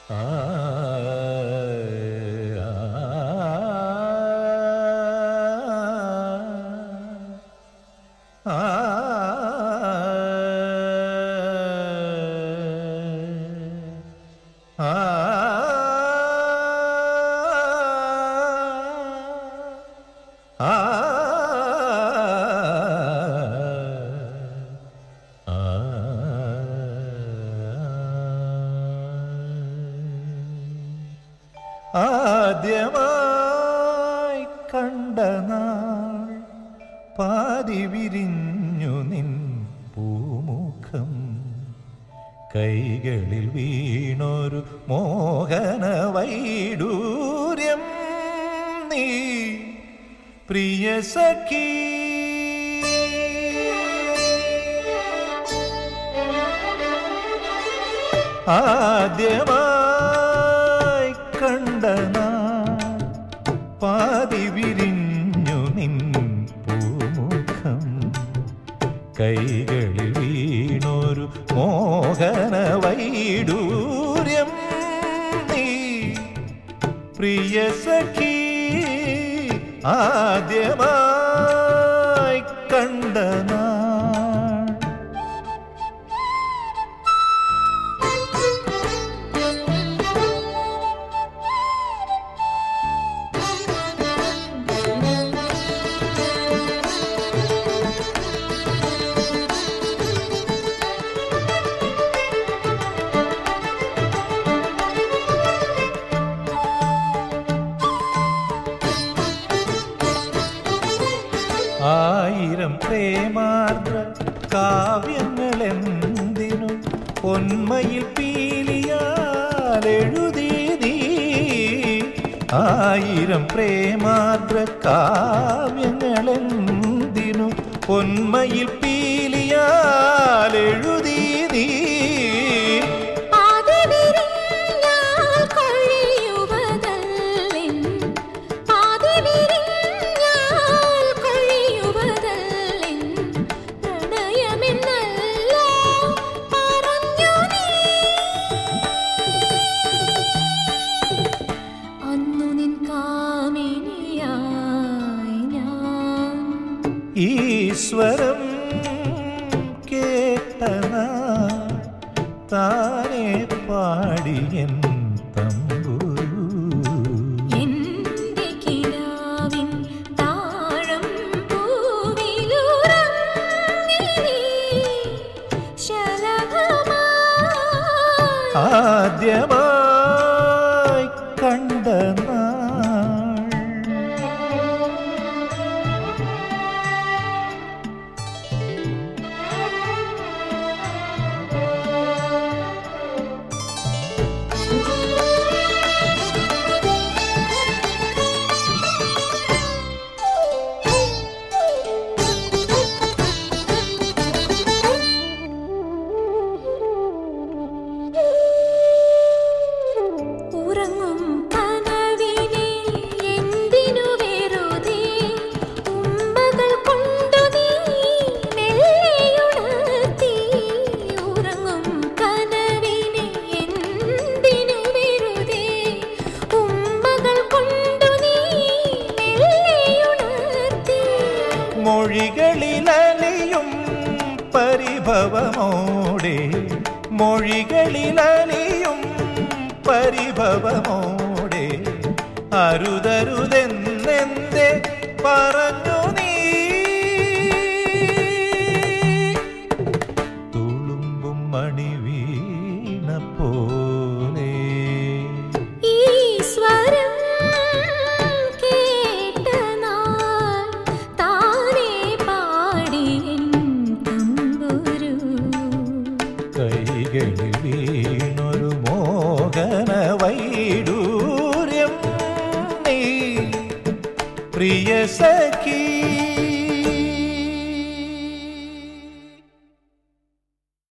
ആദ്യമായി കണ്ട നാൾ പാതി വിരിഞ്ഞു നിൻ പൂമുഖം കൈകളിൽ വീണൊരു മോഹന വൈഡൂര്യം നീ പ്രിയ സഖീ ആദ്യമായി കണ്ട നാൾ പാതി വിരിഞ്ഞു നിൻ പൂമുഖം കൈകളിൽ വീണൊരു മോഹന വൈഡൂര്യം നീ പ്രിയ സഖി ആദ്യമായി കണ്ട നാൾ ആയിരം പ്രേമാർദ്ര കാവ്യങ്ങളെന്തിനു പൊന്മയിൽ പീലിയാലെഴുതി നീ ആയിരം പ്രേമാർദ്ര കാവ്യങ്ങളെന്തിനു പൊന്മയിൽ പീലിയാലെഴുതി നീ ആദിവിരിഞ്ഞാൽ കൊഴിയുവതല്ലിൻ ആദിവിരിഞ്ഞാൽ കൊഴിയുവതല്ലിൻ പ്രണയമെന്നല്ലോ പറഞ്ഞു നീ അന്നു നിൻ കാമിനിയായി ഞാൻ ഈശ്വരം കേട്ടന താനെ പാടിയൻ തമ്പുരു എന്റെ കിനാവിൻ താഴം പൂവിലുറങ്ങി നീ ശലഭമായി ആദ്യമായി കണ്ട നാൾ ഉറങ്ങും കനവിനെ എന്തിനു വെറുതെ ഉമ്മകൾ കൊണ്ടു നീ മെല്ലെയുണർത്തി ഉറങ്ങും കനവിനെ എന്തിനു വെറുതെ ഉമ്മകൾ കൊണ്ടു നീ മെല്ലെയുണർത്തി മൊഴികളിലലിയും പരിഭവമോടെ മൊഴികളിലലിയും പരിഭവമോടെ അരുതരുതെന്നെന്തേ പറഞ്ഞു നീ തുളുമ്പും മണി വീണ പോലെ ഈ സ്വരം കേട്ട നാൾ താനേ പാടിയൻ തമ്പുരു കൈകളിൽ വീണൊരു മോഹന വൈഡൂര്യം നീ പ്രിയ സഖീ